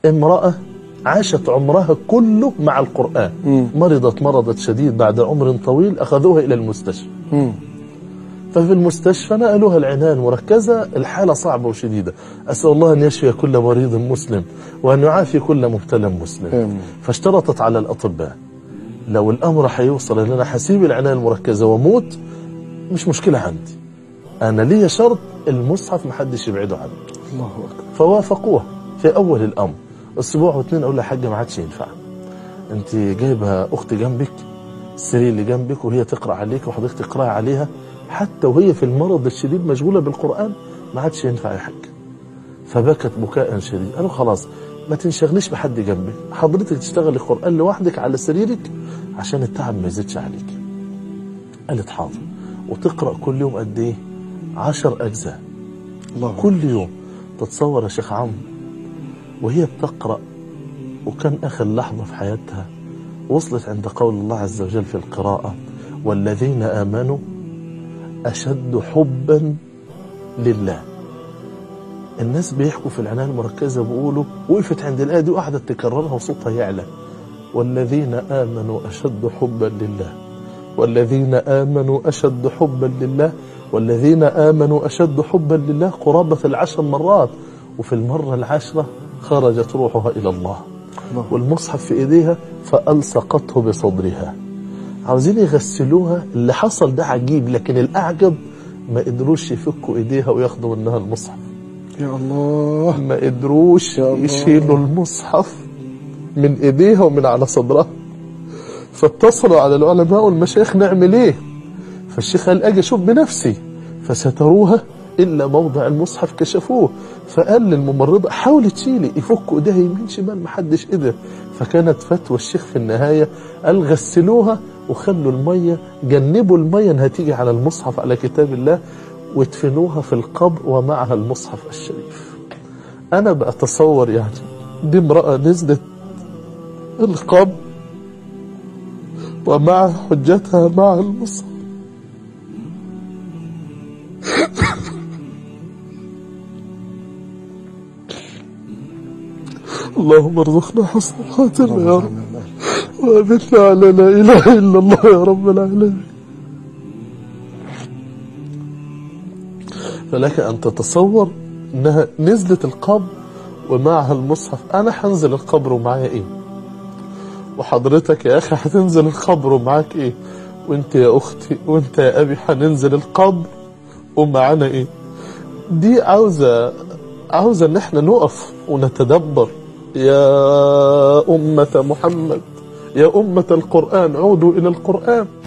امرأة عاشت عمرها كله مع القرآن مم. مرضت مرضت شديد بعد عمر طويل أخذوها إلى المستشفى مم. ففي المستشفى نقلوها العناية المركزة الحالة صعبة وشديدة أسأل الله أن يشفي كل مريض مسلم وأن يعافي كل مبتلى مسلم آمين. فاشترطت على الأطباء لو الأمر هيوصل أن أنا حسيب العناية المركزة وموت مش مشكلة عندي أنا لي شرط المصحف محدش يبعده عني الله أكبر فوافقوها في أول الأمر أسبوع واثنين أقول لها يا حاجة ما عادش ينفع أنت جايبة أخت جنبك السرير اللي جنبك وهي تقرأ عليك وحضرتك تقرأ عليها حتى وهي في المرض الشديد مشغولة بالقرآن ما عادش ينفع يا حاج فبكت بكاء شديد قالوا خلاص ما تنشغليش بحد جنبك حضرتك تشتغلي قرآن لوحدك على سريرك عشان التعب ما يزيدش عليك قالت حاضر وتقرأ كل يوم قد ايه عشر أجزاء الله أكبر. كل يوم تتصور يا شيخ عمرو وهي بتقرأ وكان آخر لحظة في حياتها وصلت عند قول الله عز وجل في القراءة والذين آمنوا أشد حبا لله الناس بيحكوا في العناية المركزة بيقولوا وقفت عند الآية دي وقعدت تكررها وصوتها يعلى والذين آمنوا أشد حبا لله والذين آمنوا أشد حبا لله والذين آمنوا أشد حبا لله قرابة العشر مرات وفي المرة العشرة خرجت روحها إلى الله الله. والمصحف في إيديها فألصقته بصدرها عاوزين يغسلوها اللي حصل ده عجيب لكن الأعجب ما قدروش يفكوا إيديها وياخدوا منها المصحف يا الله ما قدروش يا الله. يشيلوا المصحف من ايديها ومن على صدرها فاتصلوا على العلماء والمشايخ نعمل ايه فالشيخ قال اجي اشوف بنفسي فستروها الا موضع المصحف كشفوه فقال للممرضه حاولي تشيلي يفكوا ايديها يمين شمال محدش قدر فكانت فتوى الشيخ في النهايه قال غسلوها وخلوا الميه جنبوا الميه انها تيجي على المصحف على كتاب الله وادفنوها في القبر ومعها المصحف الشريف انا بتصور يعني دي امراه نزلت القبر ومع حجتها مع المصحف اللهم ارزقنا حسن الخاتمة يا رب وأبتنا على لا إله إلا الله يا رب العالمين فلك أن تتصور أنها نزلت القبر ومعها المصحف أنا حنزل القبر ومعايا إيه وحضرتك يا أخي هتنزل القبر ومعاك إيه وانت يا أختي وانت يا أبي هننزل القبر ومعانا إيه دي عاوزة عاوزة ان احنا نقف ونتدبر يا أمة محمد يا أمة القرآن عودوا إلى القرآن